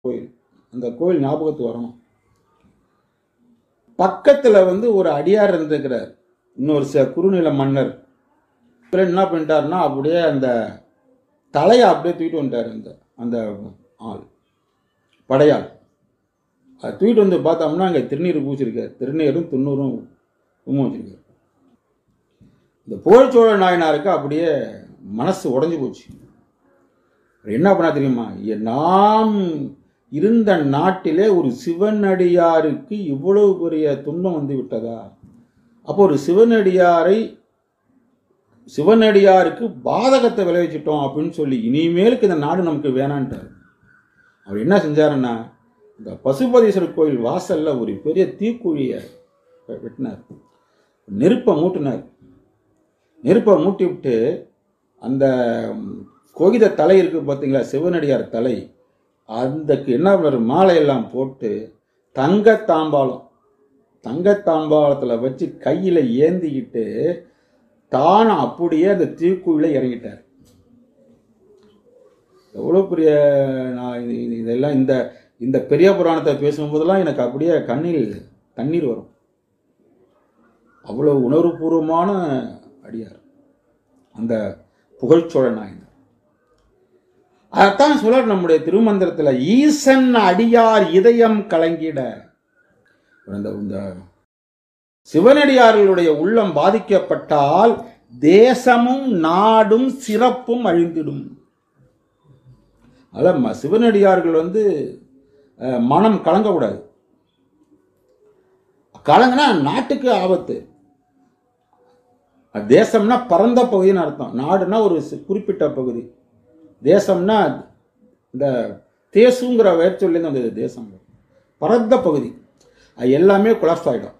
கோயில் அந்த கோயில் ஞாபகத்துக்கு வரணும் பக்கத்துல வந்து ஒரு அடியார் இருந்திருக்கிறார் இன்னொரு ச குறுநில மன்னர் இவர் என்ன பண்ணிட்டாருன்னா அப்படியே அந்த தலையை அப்படியே தூக்கிட்டு வந்துட்டார் அந்த அந்த ஆள் படையாள் அதை தூக்கிட்டு வந்து பார்த்தோம்னா அங்கே திருநீர் பூச்சிருக்கார் திருநீரும் துண்ணூரும் உம்மும் வச்சிருக்காரு இந்த புகழ்ச்சோழ நாயனாருக்கு அப்படியே மனசு உடைஞ்சு போச்சு அவர் என்ன பண்ணா தெரியுமா எ- நாம் இருந்த நாட்டிலே ஒரு சிவனடியாருக்கு இவ்வளவு பெரிய துன்பம் வந்து விட்டதா அப்போ ஒரு சிவனடியாரை சிவனடியாருக்கு பாதகத்தை விளைவிச்சிட்டோம் அப்படின்னு சொல்லி இனிமேலுக்கு இந்த நாடு நமக்கு வேணான்ட்டார் அவர் என்ன செஞ்சாருன்னா இந்த பசுபதீஸ்வரர் கோயில் வாசல்ல ஒரு பெரிய தீக்குழியை வெட்டினார் நெருப்பை மூட்டினார் நெருப்பை மூட்டி விட்டு அந்த ம், கோகித தலை இருக்கு பார்த்தீங்களா சிவனடியார் தலை அதுக்கு என்ன பண்ணாரு மாலையெல்லாம் போட்டு தங்க தாம்பாளம் தங்க தாம்பாளத்தில் வச்சு கையில் ஏந்திக்கிட்டு தானும் அப்படியே அந்த தீக்குழியில இறங்கிட்டார் எவ்வளோ பெரிய நான் இது- இது- இதெல்லாம் இந்த இந்த பெரிய புராணத்தை பேசும்போதெல்லாம் எனக்கு அப்படியே கண்ணில் தண்ணீர் வரும் அவ்வளோ உணர்வுபூர்வமான அடியார் அந்த புகழ்ச்சோழ நாயனர் அதைத்தான் சொல்றார் நம்முடைய திருமந்திரத்துல ஈசன் அடியார் இதயம் கலங்கிட இந்த இந்த சிவனடியார்களுடைய உள்ளம் பாதிக்கப்பட்டால் தேசமும் நாடும் சிறப்பும் அழிந்திடும் அதில் ம- சிவனடியார்கள் வந்து அஹ், மனம் கலங்கக்கூடாது கலங்கினா நாட்டுக்கு ஆபத்து தேசம்னா பரந்த பகுதின்னு அர்த்தம் நாடுனா ஒரு சி- குறிப்பிட்ட பகுதி தேசம்னா இந்த தேசுங்கிற வேர்ச்சொல்லேருந்து வந்தது தேசம் பரந்த பகுதி அது எல்லாமே கொலாப்ஸ் ஆகிடும்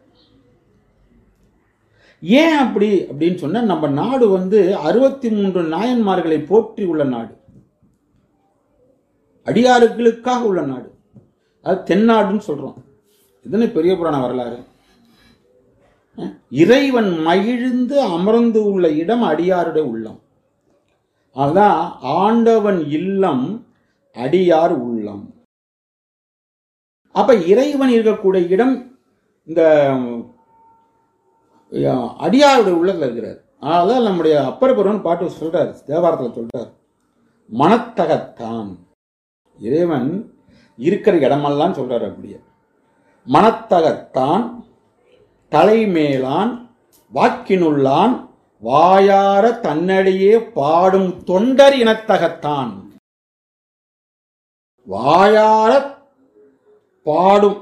ஏன் அப்படி அப்படின்னு சொன்னா நம்ம நாடு வந்து அறுபத்தி மூன்று நாயன்மார்களை போற்றி உள்ள நாடு அடியாறுகளுக்காக உள்ள நாடு அது தென்னாடுன்னு சொல்றோம் இதுன்னு பெரிய புராண வரலாறு அஹ், இறைவன் மகிழ்ந்து அமர்ந்து உள்ள இடம் அடியாருடைய உள்ளம் அதான் ஆண்டவன் இல்லம் அடியார் உள்ளம் அப்ப இறைவன் இருக்கக்கூடிய இடம் இந்த அஹ், அடியாருடைய உள்ளத்துல இருக்கிறார் அதனாலதான் நம்முடைய அப்பர் பெருவன் பாட்டு சொல்றார் தேவாரத்தில் சொல்றார் மனத்தகத்தான் இறைவன் இருக்கிற இடமெல்லாம் சொல்றாரு அப்படியே மனத்தகத்தான் தலைமேலான் வாக்கினுள்ளான் வாயார தன்னடியே பாடும் தொண்டர் இனத்தகத்தான் வாயார பாடும்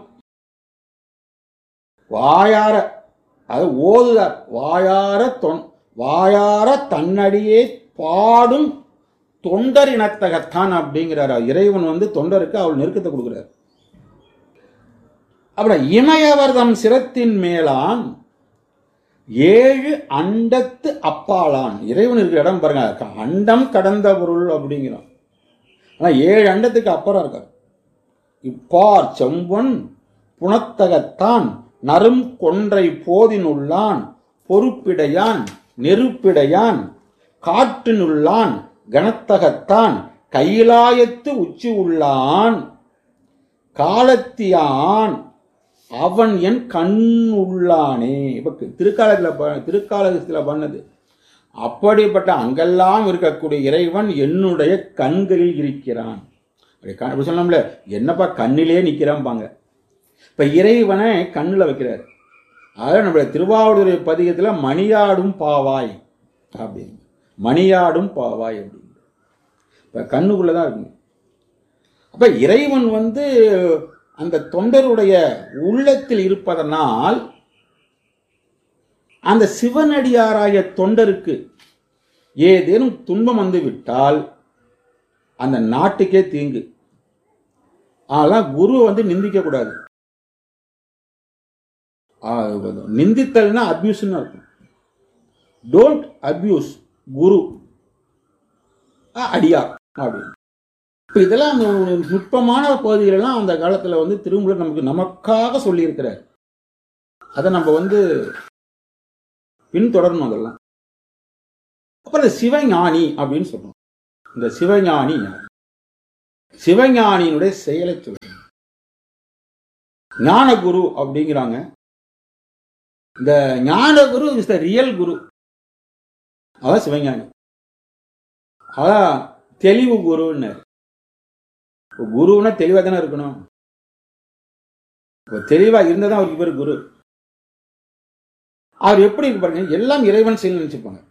வாயார அது ஓதுதார் வாயார தொன் வாயார தன்னடியே பாடும் தொண்டர் இனத்தகத்தான் அப்படிங்கிறார் இறைவன் வந்து தொண்டருக்கு அவள் நெருக்கத்தை கொடுக்கிறார் அப்புறம் இமயவர்தம் சிரத்தின் மேலான் ஏழு அண்டத்து அப்பாலான் இறைவன் இருக்கிற இடம் பாருங்க அண்டம் கடந்த பொருள் அப்படிங்கிறான் ஆனா ஏழு அண்டத்துக்கு அப்புறம் இருக்கார் இப்பார் செம்பொன் புனத்தகத்தான் நரும் கொன்றை போதினுள்ளான் பொறுப்பிடையான் நெருப்பிடையான் காற்றினுள்ளான் கனத்தகத்தான் கைலாயத்து உச்சி உள்ளான் காலத்தியான் அவன் என் கண் உள்ளானே இப்ப திருக்காலத்தில் ப- திருக்காலத்தில் பண்ணது அப்படிப்பட்ட அங்கெல்லாம் இருக்கக்கூடிய இறைவன் என்னுடைய கண்களில் இருக்கிறான் அப்படி க- அப்படி சொன்னோம்ல என்னப்பா கண்ணிலே நிற்கிறான்பாங்க இப்ப இறைவனை கண்ணுல வைக்கிறார் அதாவது நம்முடைய திருவாவூர் பதிகத்துல மணியாடும் பாவாய் அப்படின்னு மணியாடும் பாவாய் அப்படின்னு இப்ப கண்ணுக்குள்ளதான் இருக்கு அப்ப இறைவன் வந்து அந்த தொண்டருடைய உள்ளத்தில் இருப்பதனால் அந்த சிவனடியாராய தொண்டருக்கு ஏதேனும் துன்பம் வந்து விட்டால் அந்த நாட்டுக்கே தீங்கு அதெல்லாம் குருவை வந்து நிந்திக்க கூடாது ஆ, நிந்தித்தல்னா அபியூஸ்னு அர்த்தம் டோன்ட் அபியூஸ் குரு ஆ, அடியார் அப்படின்னு இப்போ இதெல்லாம் அந்த ஒரு நுட்பமான பகுதிகளெல்லாம் அந்த காலத்தில் வந்து திருமூலர் நமக்கு நமக்காக சொல்லியிருக்கிறார் அதை நம்ம வந்து பின்தொடரணும் அதெல்லாம் அப்புறம் இந்த சிவஞானி அப்படின்னு சொல்றோம் இந்த சிவஞானி யார் சிவஞானியினுடைய செயலை சொல்றேன் ஞானகுரு அப்படிங்கிறாங்க இந்த ஞானகுரு இஸ் த ரியல் குரு அதான் சிவஞானி அதான் தெளிவு குருன்னு குருன்னா தெளிவா தானே இருக்கணும் இப்ப தெளிவா இருந்தா தான் அவருக்கு பேர் குரு அவர் எப்படி இருக்கு பாருங்க எல்லாம் இறைவன் செயல் நினைச்சுப்பாங்க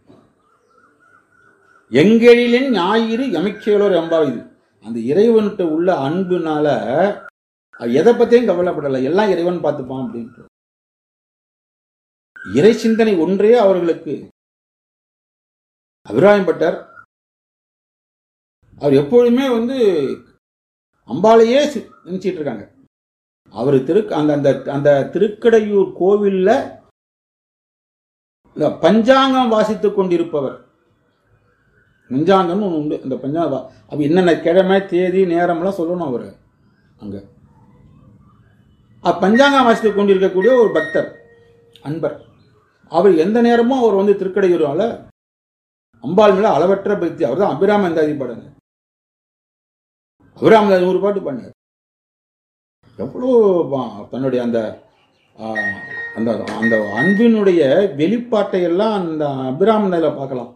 எங்கெழிலின் ஞாயிறு எமைக்கையோர் எம்பா இது அந்த இறைவன்கிட்ட உள்ள அன்புனால அவர் எதை பத்தியும் கவலைப்படலை எல்லாம் இறைவன் பார்த்துப்பான் அப்படின்ட்டு இறை சிந்தனை ஒன்றே அவர்களுக்கு அபிராயப்பட்டார் அவர் எப்பொழுதுமே வந்து அம்பாளையே சி- நினைச்சிட்டு இருக்காங்க அவர் திரு அந்த அந்த அந்த திருக்கடையூர் கோவில்ல இந்த பஞ்சாங்கம் வாசித்துக் கொண்டிருப்பவர் பஞ்சாங்கம்னு ஒன்று உண்டு அந்த பஞ்சாங்க வா- அப்ப என்னென்ன கிழமை தேதி நேரம்லாம் சொல்லணும் அவர் அங்க அப்ப பஞ்சாங்கம் வாசித்துக் கொண்டிருக்கக்கூடிய ஒரு பக்தர் அன்பர் அவர் எந்த நேரமும் அவர் வந்து திருக்கடையூரால அம்பாள் மேல அளவற்ற பக்தி அவர் தான் அபிராம அந்தாதி பாடுங்க அபிராம நூறு பாட்டு பண்ணார் எவ்வளோ பா- தன்னுடைய அந்த ஆ, அந்த அந்த அன்பினுடைய வெளிப்பாட்டை எல்லாம் அந்த அபிராமனில் பார்க்கலாம்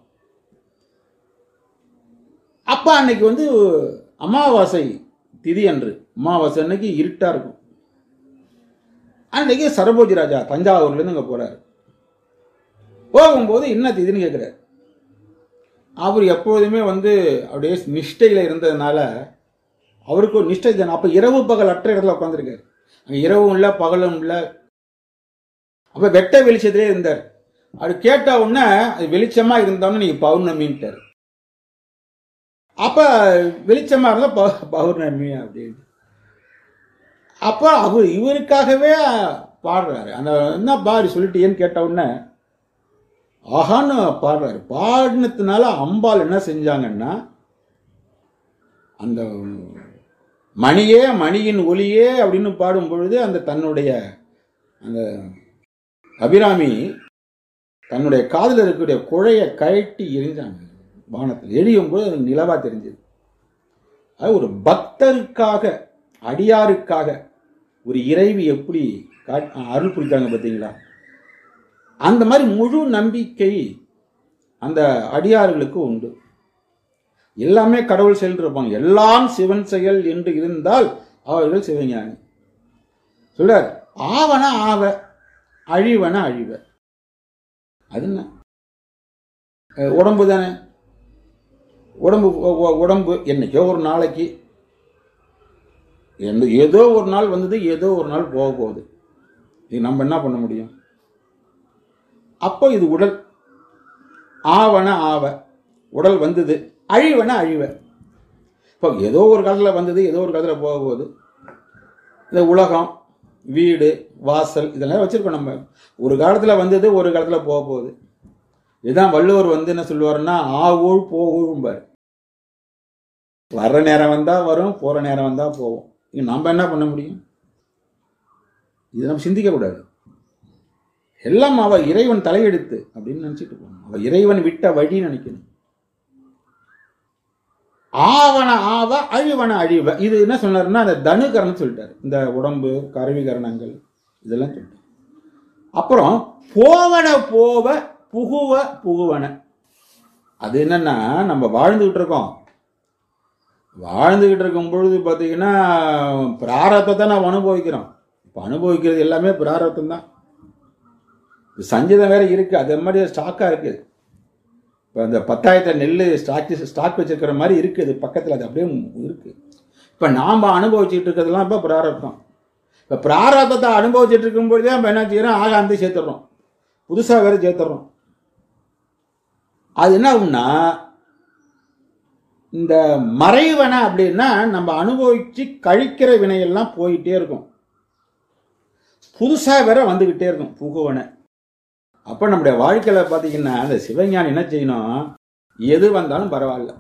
அப்ப அன்னைக்கு வந்து அமாவாசை திதி அன்று அமாவாசை அன்னைக்கு இருட்டா இருக்கும் அன்னைக்கு சரபோஜி ராஜா தஞ்சாவூர்ல இருந்து அங்க போறாரு போகும்போது என்ன திதின்னு கேட்கிறாரு அவர் எப்பொழுதுமே வந்து அப்படியே நிஷ்டையில இருந்ததுனால அவருக்கு ஒரு நிஷ்டை தானே அப்ப இரவு பகல் அற்ற இடத்துல உட்காந்துருக்காரு அங்க இரவும் இல்லை பகலும் இல்லை அப்ப வெட்ட வெளிச்சத்திலே இருந்தார் அது கேட்ட உடனே அது வெளிச்சமா இருந்தோன்னு நீங்க பௌர்ணமின்ட்டார் அப்ப வெளிச்சமா இருந்தா பௌ- பௌர்ணமி அப்படின்னு அப்ப அவர் இவருக்காகவே பாடுறாரு அந்த என்ன பாடி சொல்லிட்டேன்னு கேட்ட உடனே ஆஹான்னு பாடுறாரு பாடினதுனால அம்பாள் என்ன செஞ்சாங்கன்னா அந்த மணியே மணியின் ஒளியே அப்படின்னு பாடும் பொழுது அந்த தன்னுடைய அந்த அபிராமி தன்னுடைய காதில் இருக்கக்கூடிய குழைய கழட்டி எரிஞ்சாங்க வானத்தில் எரியும் போது அது நிலவா தெரிஞ்சது அது ஒரு பக்தருக்காக அடியாருக்காக ஒரு இறைவி எப்படி காட்- அருள் புரித்தாங்க பார்த்தீங்களா அந்த மாதிரி முழு நம்பிக்கை அந்த அடியார்களுக்கு உண்டு எல்லாமே கடவுள் செயல் இருப்பாங்க எல்லாம் சிவன் செயல் என்று இருந்தால் அவர்கள் சிவஞானி சொல்றார் ஆவன ஆவ அழிவன அழிவ அது என்ன அஹ் உடம்பு தானே உடம்பு ஒ- ஒ- உடம்பு என்னைக்கோ ஒரு நாளைக்கு எந்த ஏதோ ஒரு நாள் வந்தது ஏதோ ஒரு நாள் போக போகுது இது நம்ம என்ன பண்ண முடியும் அப்போ இது உடல் ஆவன ஆவ உடல் வந்தது அழிவன அழிவ இப்போ ஏதோ ஒரு காலத்தில் வந்தது ஏதோ ஒரு காலத்தில் போக போகுது இந்த உலகம் வீடு வாசல் இதெல்லாம் வச்சிருக்கோம் நம்ம ஒரு காலத்தில் வந்தது ஒரு காலத்தில் போக போகுது இதுதான் வள்ளுவர் வந்து என்ன சொல்லுவாருன்னா ஆவூழ் போகூழ்பார் வர்ற நேரம் வந்தா வரும் போற நேரம் வந்தா போவோம் இங்க நம்ம என்ன பண்ண முடியும் இது நம்ம சிந்திக்க கூடாது எல்லாம் அவ இறைவன் தலையெடுத்து அப்படின்னு நினைச்சிட்டு போகணும் அவ இறைவன் விட்ட வழி நினைக்கணும் ஆவன ஆவ அழிவன அழிவ இது என்ன சொன்னாருன்னா அந்த தனுகரணம் சொல்லிட்டாரு இந்த உடம்பு கருவிகரணங்கள் இதெல்லாம் சொல்லிட்டாரு அப்புறம் போவன போவ புகுவ புகுவன அது என்னன்னா நம்ம வாழ்ந்துகிட்டு இருக்கோம் வாழ்ந்துகிட்டு இருக்கும் பொழுது பார்த்தீங்கன்னா பிராரத்தத்தை நம்ம அனுபவிக்கிறோம் இப்போ அனுபவிக்கிறது எல்லாமே பிராரத்தம் தான் சஞ்சீதம் வேற இருக்கு அதே மாதிரி ஸ்டாக்காக இருக்குது இப்போ அந்த பத்தாயிரத்தை நெல் ஸ்டாக் ஸ்டாக் வச்சிருக்கிற மாதிரி இருக்குது பக்கத்தில் அது அப்படியே இருக்கு இப்போ நாம் அனுபவிச்சுட்டு இருக்கிறதெல்லாம் இப்போ பிராரத்தம் இப்போ பிராரத்தத்தை அனுபவிச்சுட்டு இருக்கும் பொழுதே நம்ம என்ன செய்யறோம் ஆகாந்தி சேர்த்துடுறோம் புதுசாக வேற சேர்த்துடுறோம் அது என்ன ஆகும்னா இந்த மறைவன அப்படின்னா நம்ம அனுபவிச்சு கழிக்கிற வினையெல்லாம் போயிட்டே இருக்கும் புதுசா வேற வந்துகிட்டே இருக்கும் புகுவன அப்ப நம்முடைய வாழ்க்கையில பாத்தீங்கன்னா அந்த சிவஞானி என்ன செய்யணும் எது வந்தாலும் பரவாயில்ல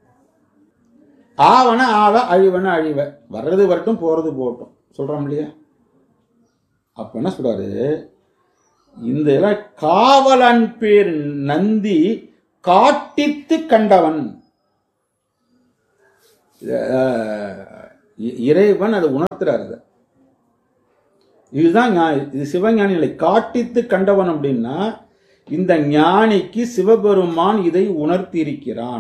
ஆவன ஆவ அழிவன அழிவ வர்றது வரட்டும் போறது போகட்டும் சொல்றோம் இல்லையா அப்ப என்ன சொல்றாரு இந்த இதெல்லாம் காவலன் பேர் நந்தி காட்டித்து கண்டவன் அஹ், இ- இறைவன் அதை உணர்த்துறாரு அதை. இதுதான் ஞா- இது சிவஞானி நிலை காட்டித்து கண்டவன் அப்படின்னா இந்த ஞானிக்கு சிவபெருமான் இதை உணர்த்தியிருக்கிறான்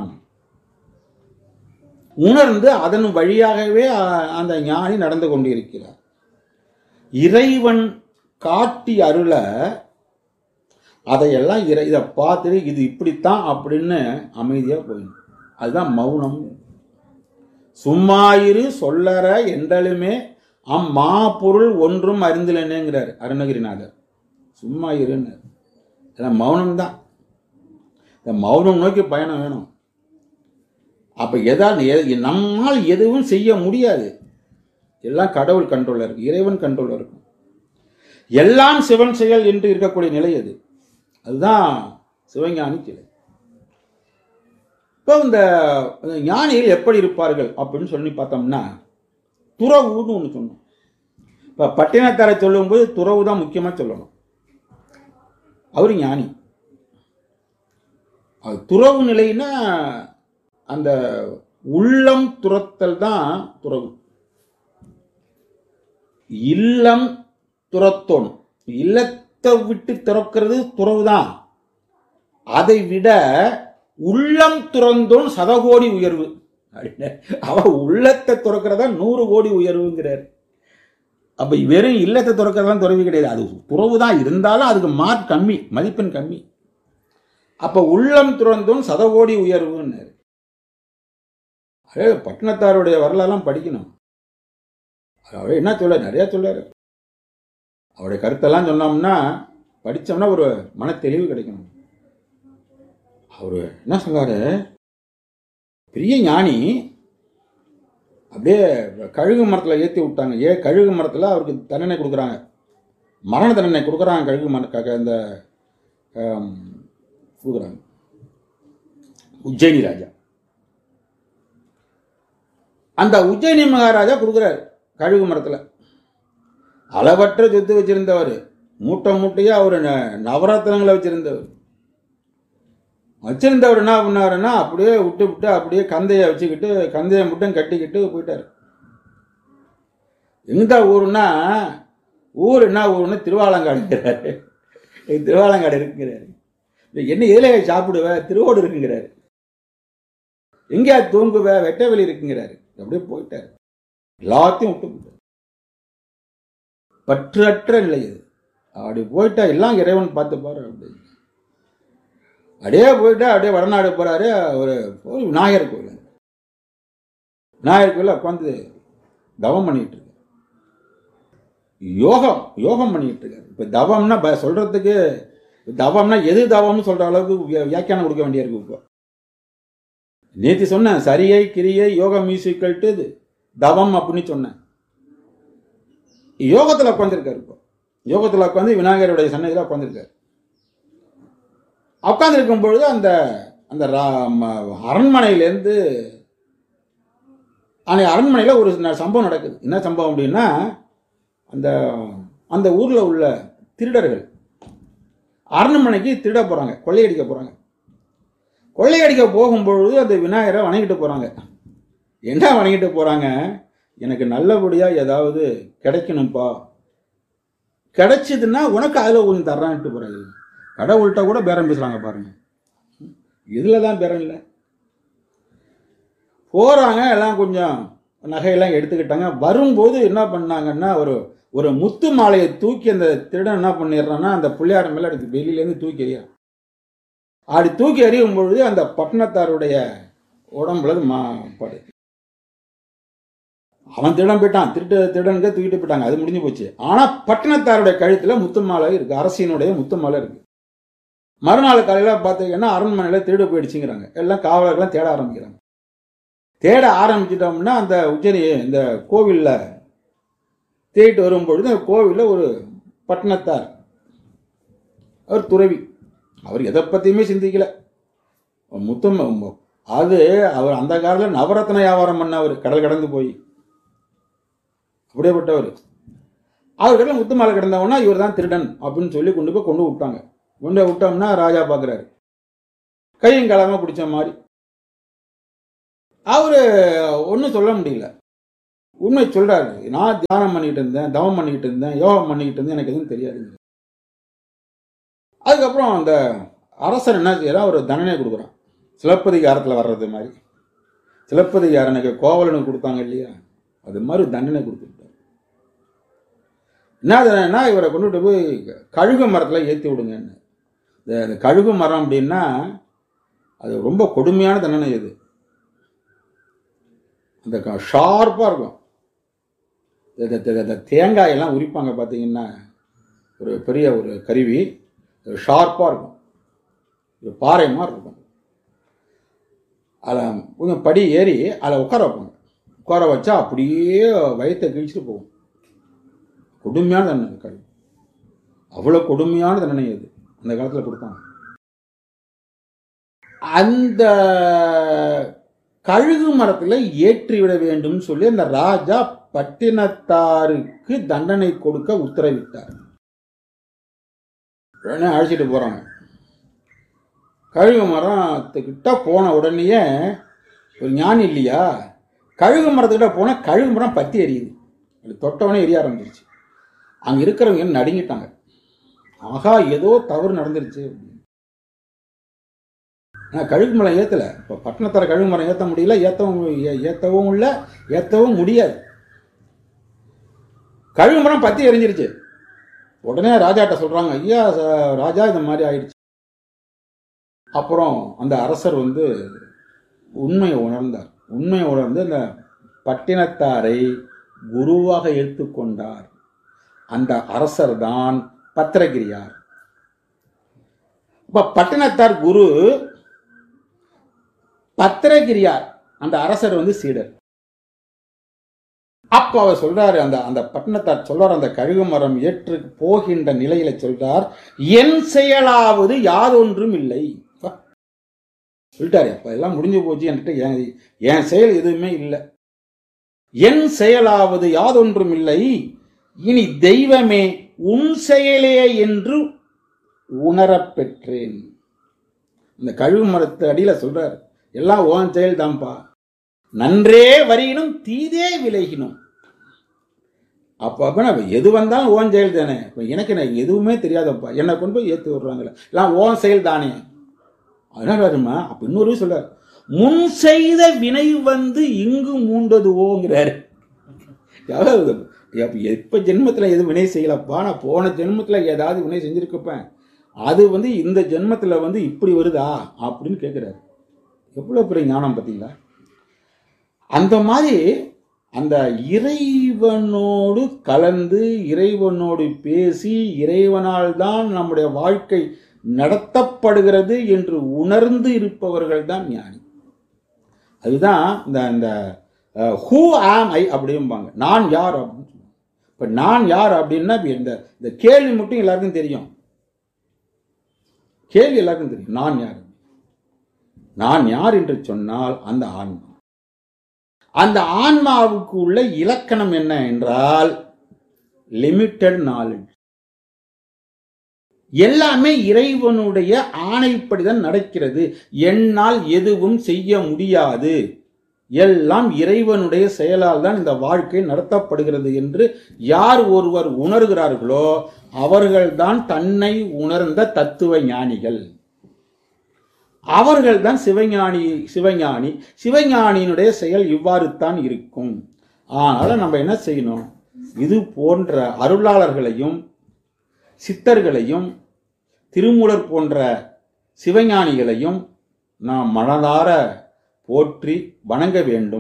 உணர்ந்து அதன் வழியாகவே அ- அந்த ஞானி நடந்து கொண்டிருக்கிறார் இறைவன் காட்டி அருள அதையெல்லாம் இறை இதை பார்த்துட்டு இது இப்படித்தான் அப்படின்னு அமைதியாக போயிடும் அதுதான் மௌனம் சும்மாயிரு சொல்லற என்றாலுமே அம்மா பொருள் ஒன்றும் அறிந்திலனேங்கிறார் அருணகிரிநாதர் சும்மா இருன்னு இதான் மௌனம் தான் இந்த மௌனம் நோக்கி பயணம் வேணும் அப்ப எதாவது எ- நம்மால் எதுவும் செய்ய முடியாது எல்லாம் கடவுள் கண்ட்ரோல்ல இருக்கு இறைவன் கண்ட்ரோல்ல இருக்கும் எல்லாம் சிவன் செயல் என்று இருக்கக்கூடிய நிலை அது அதுதான் சிவஞானி நிலை இப்போ இந்த இந்த ஞானிகள் எப்படி இருப்பார்கள் அப்படின்னு சொல்லி பார்த்தோம்னா துறவுன்னு ஒன்று சொன்னோம் இப்போ பட்டினத்தாரை சொல்லும்போது துறவு தான் முக்கியமாக சொல்லணும் அவர் ஞானி அது துறவு நிலைன்னா அந்த உள்ளம் துரத்தல் தான் துறவு இல்லம் துரத்தோன் இல்லத்தை விட்டு துறக்கிறது துறவு தான் அதை விட உள்ளம் துறந்தோன் சதகோடி உயர்வு அப்படின்னு அவ உள்ளத்தை துறக்கிறதா நூறு கோடி உயர்வுங்கிறார் அப்ப வெறும் இல்லத்தை துறக்கிறதா துறவி கிடையாது அது துறவு தான் இருந்தாலும் அதுக்கு மார்க் கம்மி மதிப்பெண் கம்மி அப்ப உள்ளம் துறந்தோன் சதகோடி உயர்வுன்னாரு அதே பட்டினத்தாருடைய வரலாறுலாம் படிக்கணும் அவர் என்ன சொல்ல நிறைய சொல்லாரு அவருடைய கருத்தெல்லாம் சொன்னோம்னா படிச்சோம்னா ஒரு மன தெளிவு கிடைக்கணும் அவர் என்ன சொன்னாரு பெரிய ஞானி அப்படியே கழுகு மரத்தில் ஏற்றி விட்டாங்க ஏ கழுகு மரத்தில் அவருக்கு தண்டனை கொடுக்குறாங்க மரண தண்டனை கொடுக்குறாங்க கழுகு மர இந்த ஆம், கொடுக்குறாங்க உஜ்ஜயினி ராஜா அந்த உஜ்ஜயினி மகாராஜா கொடுக்குறாரு கழுகு மரத்தில் அளவற்ற சொத்து வச்சிருந்தவர் மூட்டை மூட்டையா அவர் நவரத்னங்களை வச்சிருந்தவர் வச்சிருந்தவர் என்ன பண்ணாருன்னா அப்படியே விட்டு விட்டு அப்படியே கந்தையை வச்சுக்கிட்டு கந்தையை மட்டும் கட்டிக்கிட்டு போயிட்டாரு எந்த ஊருன்னா ஊர் என்ன ஊருன்னு திருவாலங்காடுங்கிறாரு திருவாலங்காடு இருக்குங்கிறாரு இந்த என்ன எதிலே சாப்பிடுவ திருவோடு இருக்குங்கிறாரு எங்கேயா தூங்குவ வெட்டவெளி இருக்குங்கிறாரு அப்படியே போயிட்டாரு எல்லாத்தையும் விட்டு போயிட்டாரு பற்றற்ற நிலை அது அப்படி போயிட்டா எல்லாம் இறைவன் பார்த்து பாரு அப்படி அப்படியே போயிட்டா அப்படியே வடநாடு போறாரு ஒரு ஒரு விநாயகர் கோயில் விநாயகர் கோயிலில் உட்காந்து தவம் பண்ணிட்டு இருக்காரு யோகம் யோகம் பண்ணிட்டு இருக்காரு இப்போ தவம்னா ப- சொல்றதுக்கு தவம்னா எது தவம்னு சொல்ற அளவுக்கு வியா- வியாக்கியானம் கொடுக்க வேண்டியிருக்கு இப்போ நேத்தி சொன்னேன் சரியை கிரியை யோக மியூசிக்கல் டு இது தவம் அப்படின்னு சொன்னேன் யோகத்தில் உட்காந்துருக்காரு இப்போ யோகத்தில் உட்காந்து விநாயகருடைய சன்னதியில் உட்காந்துருக்காரு உட்காந்துருக்கும் பொழுது அந்த அந்த ரா- ம- அரண்மனையிலேருந்து அன்னைக்கு அரண்மனையில் ஒரு ந- சம்பவம் நடக்குது என்ன சம்பவம் அப்படின்னா அந்த அந்த ஊரில் உள்ள திருடர்கள் அரண்மனைக்கு திருட போகிறாங்க கொள்ளையடிக்க போகிறாங்க கொள்ளையடிக்க போகும்பொழுது அந்த விநாயகரை வணங்கிட்டு போகிறாங்க என்ன வணங்கிட்டு போகிறாங்க எனக்கு நல்லபடியாக ஏதாவது கிடைக்கணும்ப்பா கிடைச்சதுன்னா உனக்கு அதில் கொஞ்சம் தர்றான்ட்டு போகிறாங்க கடவுள்கிட்ட கூட பேரம் பேசுகிறாங்க பாருங்க இதில் தான் பேரம் இல்லை போகிறாங்க எல்லாம் கொஞ்சம் நகையெல்லாம் எடுத்துக்கிட்டாங்க வரும்போது என்ன பண்ணாங்கன்னா ஒரு ஒரு முத்து மாலையை தூக்கி அந்த திருடன் என்ன பண்ணிடுறான்னா அந்த பிள்ளையார் மேலே அதுக்கு வெளியிலேருந்து தூக்கி எறியான் அப்படி தூக்கி எறியும் பொழுது அந்த பட்டணத்தாருடைய உடம்புல அது மா படு அவன் திருடன் போயிட்டான் திருட்டு திருடனுக்கு தூக்கிட்டு போயிட்டாங்க அது முடிஞ்சு போச்சு ஆனா பட்டணத்தாருடைய கழுத்துல முத்து மாலை இருக்கு அரசினுடைய முத்து மாலை இருக்கு மறுநாள் காலையில பார்த்தீங்கன்னா அரண்மனையில திருடு போயிடுச்சுங்கிறாங்க எல்லாம் காவலர்கள்லாம் தேட ஆரம்பிக்கிறாங்க தேட ஆரம்பிச்சிட்டோம்னா அந்த உச்சரி இந்த கோவில்ல தேடிட்டு வரும்பொழுது அந்த கோவில்ல ஒரு பட்டணத்தார் அவர் துறவி அவர் எதை பத்தியுமே சிந்திக்கல முத்தம் அது அவர் அந்த காலத்தில் நவரத்ன வியாபாரம் பண்ணவர் கடல் கடந்து போய் அப்படியேப்பட்டவர் அவர்கிட்ட முத்து மாலை கிடந்தவொன்னா இவர் தான் திருடன் அப்படின்னு சொல்லி கொண்டு போய் கொண்டு விட்டாங்க கொண்டு போய் விட்டோம்னா ராஜா பார்க்குறாரு கையும் கலமாக பிடிச்ச மாதிரி அவரு ஒன்றும் சொல்ல முடியல உண்மை சொல்றாரு நான் தியானம் பண்ணிட்டு இருந்தேன் தவம் பண்ணிக்கிட்டு இருந்தேன் யோகம் பண்ணிக்கிட்டு இருந்தேன் எனக்கு எதுவும் தெரியாது அதுக்கப்புறம் அந்த அரசர் என்ன செய்யறான் ஒரு தண்டனை கொடுக்குறான் சிலப்பதிகாரத்தில் வர்றது மாதிரி சிலப்பதிகாரனுக்கு கோவலனுக்கு கொடுத்தாங்க இல்லையா அது மாதிரி தண்டனை கொடுத்துட்டார் என்ன தண்டனைனா இவரை கொண்டுட்டு போய் கழுகு மரத்தில் ஏற்றி விடுங்கன்னு இந்த இந்த கழுகு மரம் அப்படின்னா அது ரொம்ப கொடுமையான தண்டனை இது அந்த ஷார்ப்பாக இருக்கும் இந்த- இந்த- இந்த தேங்காயெல்லாம் உரிப்பாங்க பார்த்தீங்கன்னா ஒரு பெரிய ஒரு கருவி ஷார்ப்பாக இருக்கும் ஒரு பாறை மாதிரி இருக்கும் அதில் கொஞ்சம் படி ஏறி அதில் உட்கார வைப்பாங்க உட்கார வச்சா அப்படியே வயித்தை கிழிச்சிட்டு போகும் கொடுமையான தண்டனை கழுகு அவ்வளோ கொடுமையான தண்டனை அது அந்த காலத்தில் கொடுத்தாங்க அந்த கழுகு மரத்தில் ஏற்றி விட வேண்டும் சொல்லி அந்த ராஜா பட்டினத்தாருக்கு தண்டனை கொடுக்க உத்தரவிட்டார் உடனே அழைச்சிட்டு போறாங்க கழுகு மரத்துக்கிட்ட போன உடனேயே ஒரு ஞானி இல்லையா கழுகு மரத்துக்கிட்ட போனால் கழுகு மரம் பத்தி எரியுது அது தொட்டவனே எரிய ஆரம்பிச்சிருச்சு அங்கே இருக்கிறவங்க நடுங்கிட்டாங்க ஆகா ஏதோ தவறு நடந்துருச்சு அப்படின்னு. நான் கழுகு மரம் ஏற்றல இப்போ பட்டணத்தில் கழுகு மரம் ஏற்ற முடியல ஏற்றவும் ஏ- ஏற்றவும் இல்லை ஏற்றவும் முடியாது கழுகு மரம் பத்தி எரிஞ்சிருச்சு உடனே ராஜாட்ட சொல்றாங்க ஐயா ச- ராஜா இந்த மாதிரி ஆயிடுச்சு அப்புறம் அந்த அரசர் வந்து உண்மையை உணர்ந்தார் உண்மையை உணர்ந்து அந்த பட்டினத்தாரை குருவாக எடுத்துக்கொண்டார் அந்த அரசர் தான் பத்திரகிரியார் இப்ப பட்டினத்தார் குரு பத்திரகிரியார் அந்த அரசர் வந்து சீடர் அப்ப அவர் சொல்றாரு அந்த அந்த பட்டணத்தார் சொல்றார் அந்த கழுகு மரம் ஏற்று போகின்ற நிலையில சொல்றார் என் செயலாவது யாதொன்றும் இல்லை அப்பா. சொல்லிட்டாரு அப்ப எல்லாம் முடிஞ்சு போச்சு என்கிட்ட என் என் செயல் எதுவுமே இல்லை என் செயலாவது யாதொன்றும் இல்லை இனி தெய்வமே உன் செயலே என்று உணரப் பெற்றேன் இந்த கழுகு மரத்து அடியில சொல்றாரு எல்லாம் உன் செயல் தான்ப்பா நன்றே வரியினும் தீதே விலகினும் அப்போ அப்போ நான் எது வந்தாலும் ஓன் செயல் தானே இப்போ எனக்கு என்ன எதுவுமே தெரியாதப்பா என்னை கொண்டு போய் ஏற்றி விடுறாங்களே எல்லாம் ஓன் செயல் தானே அதனால வருமா அப்போ இன்னொரு சொல்றாரு முன் செய்த வினை வந்து இங்கு மூண்டதுவோங்கிறாரு எவ்வளவு எப்ப- எப்ப ஜென்மத்தில் எதுவும் வினை செய்யலப்பா நான் போன ஜென்மத்தில் ஏதாவது வினை செஞ்சிருக்கப்பேன் அது வந்து இந்த ஜென்மத்தில் வந்து இப்படி வருதா அப்படின்னு கேட்குறாரு எவ்வளோ பெரிய ஞானம் பார்த்தீங்களா அந்த மாதிரி அந்த இறைவனோடு கலந்து இறைவனோடு பேசி இறைவனால் தான் நம்முடைய வாழ்க்கை நடத்தப்படுகிறது என்று உணர்ந்து இருப்பவர்கள் தான் ஞானி அதுதான் இந்த இந்த ஹூ ஆம் ஐ அப்படிம்பாங்க நான் யார் அப்படின்னு சொல்லுவாங்க இப்போ நான் யார் அப்படின்னா இப்ப இந்த இந்த கேள்வி மட்டும் எல்லாருக்கும் தெரியும் கேள்வி எல்லாருக்கும் தெரியும் நான் யார் நான் யார் என்று சொன்னால் அந்த ஆன்மா அந்த ஆன்மாவுக்கு உள்ள இலக்கணம் என்ன என்றால் லிமிட்டட் நாலேஜ் எல்லாமே இறைவனுடைய ஆணைப்படிதான் நடக்கிறது என்னால் எதுவும் செய்ய முடியாது எல்லாம் இறைவனுடைய செயலால் தான் இந்த வாழ்க்கை நடத்தப்படுகிறது என்று யார் ஒருவர் உணர்கிறார்களோ அவர்கள்தான் தன்னை உணர்ந்த தத்துவ ஞானிகள் அவர்கள்தான் சிவஞானி சிவஞானி சிவஞானியினுடைய செயல் இவ்வாறு தான் இருக்கும் அதனால நம்ம என்ன செய்யணும் இது போன்ற அருளாளர்களையும் சித்தர்களையும் திருமூலர் போன்ற சிவஞானிகளையும் நாம் மனதார போற்றி வணங்க வேண்டும்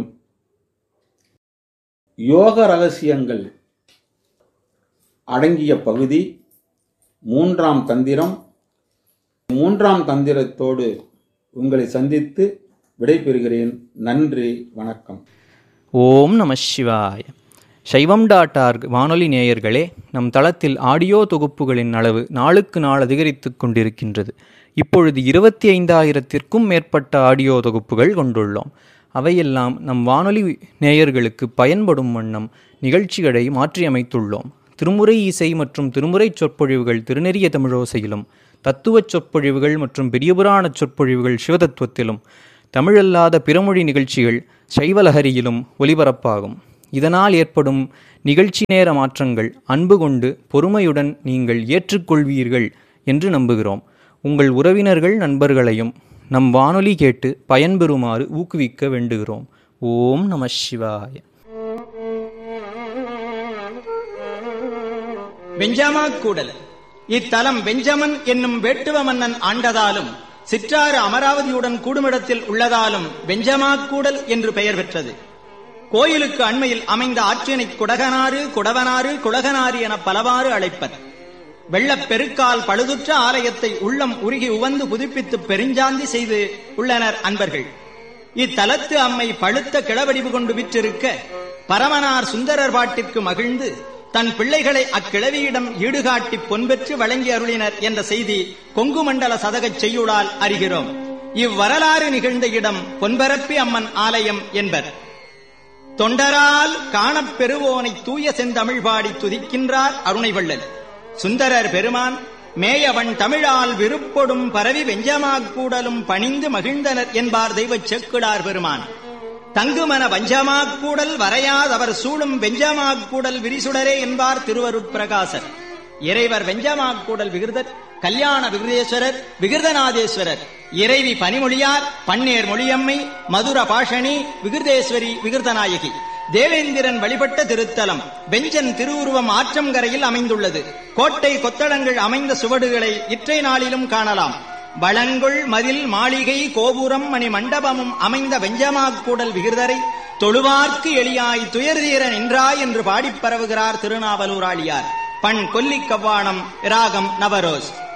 யோக ரகசியங்கள் அடங்கிய பகுதி மூன்றாம் தந்திரம் மூன்றாம் தந்திரத்தோடு உங்களை சந்தித்து விடைபெறுகிறேன் நன்றி வணக்கம் ஓம் நம சிவாய சைவம் டாட் ஆர்க் வானொலி நேயர்களே நம் தளத்தில் ஆடியோ தொகுப்புகளின் அளவு நாளுக்கு நாள் அதிகரித்து கொண்டிருக்கின்றது இப்பொழுது இருபத்தி ஐந்தாயிரத்திற்கும் மேற்பட்ட ஆடியோ தொகுப்புகள் கொண்டுள்ளோம் அவையெல்லாம் நம் வானொலி நேயர்களுக்கு பயன்படும் வண்ணம் நிகழ்ச்சிகளை மாற்றியமைத்துள்ளோம் திருமுறை இசை மற்றும் திருமுறைச் சொற்பொழிவுகள் திருநெறிய தமிழோசையிலும் தத்துவச் சொற்பொழிவுகள் மற்றும் பெரியபுராணச் சொற்பொழிவுகள் சிவதத்துவத்திலும் தமிழல்லாத பிறமொழி நிகழ்ச்சிகள் சைவலஹரியிலும் ஒலிபரப்பாகும் இதனால் ஏற்படும் நிகழ்ச்சி நேர மாற்றங்கள் அன்பு கொண்டு பொறுமையுடன் நீங்கள் ஏற்றுக்கொள்வீர்கள் என்று நம்புகிறோம் உங்கள் உறவினர்கள் நண்பர்களையும் நம் வானொலி கேட்டு பயன்பெறுமாறு ஊக்குவிக்க வேண்டுகிறோம் ஓம் நம சிவாய வெஞ்சாமா கூடல் இத்தலம் பெஞ்சமன் என்னும் வேட்டுவ மன்னன் ஆண்டதாலும் சிற்றாறு அமராவதியுடன் கூடுமிடத்தில் உள்ளதாலும் வெஞ்சமா கூடல் என்று பெயர் பெற்றது கோயிலுக்கு அண்மையில் அமைந்த ஆற்றினை குடகனாறு குடவனாறு குடகனாறு என பலவாறு அழைப்பர் வெள்ளப் பெருக்கால் பழுதுற்ற ஆலயத்தை உள்ளம் உருகி உவந்து புதுப்பித்து பெருஞ்சாந்தி செய்து உள்ளனர் அன்பர்கள் இத்தலத்து அம்மை பழுத்த கிளவடிவு கொண்டு விற்றிருக்க பரமனார் சுந்தரர் பாட்டிற்கு மகிழ்ந்து தன் பிள்ளைகளை அக்கிழவியிடம் ஈடுகாட்டி பொன்பெற்று வழங்கி அருளினர் என்ற செய்தி கொங்கு மண்டல சதகச் செய்யுளால் அறிகிறோம் இவ்வரலாறு நிகழ்ந்த இடம் பொன்பரப்பி அம்மன் ஆலயம் என்பர் தொண்டரால் காணப் பெறுவோனை தூய செந்தமிழ் பாடி துதிக்கின்றார் அருணைவள்ளல் சுந்தரர் பெருமான் மேயவன் தமிழால் விருப்பொடும் பரவி வெஞ்சமாக் கூடலும் பணிந்து மகிழ்ந்தனர் என்பார் தெய்வச் செக்குடார் பெருமான் தங்குமன வஞ்சமாக் கூடல் வரையாதவர் சூழும் வெஞ்சமாக் கூடல் விரிசுடரே என்பார் திருவருட்பிரகாசர் இறைவர் வெஞ்சமாக் கூடல் விகிருதர் கல்யாண விகிருதேஸ்வரர் விகிருதநாதேஸ்வரர் இறைவி பனிமொழியார் பன்னேர் மொழியம்மை மதுர பாஷணி விகிருதேஸ்வரி விகிருதநாயகி தேவேந்திரன் வழிபட்ட திருத்தலம் வெஞ்சன் திருவுருவம் ஆற்றங்கரையில் அமைந்துள்ளது கோட்டை கொத்தளங்கள் அமைந்த சுவடுகளை இற்றை நாளிலும் காணலாம் வளங்குள் மதில் மாளிகை கோபுரம் மணி மண்டபமும் அமைந்த வெஞ்சமாக்கூடல் விகிர்தரை தொழுவார்க்கு எளியாய் துயர்தீர நின்றாய் என்று பாடிப் பரவுகிறார் திருநாவலூராளியார் பண் கொல்லிக் கவ்வாணம் ராகம் நவரோஸ்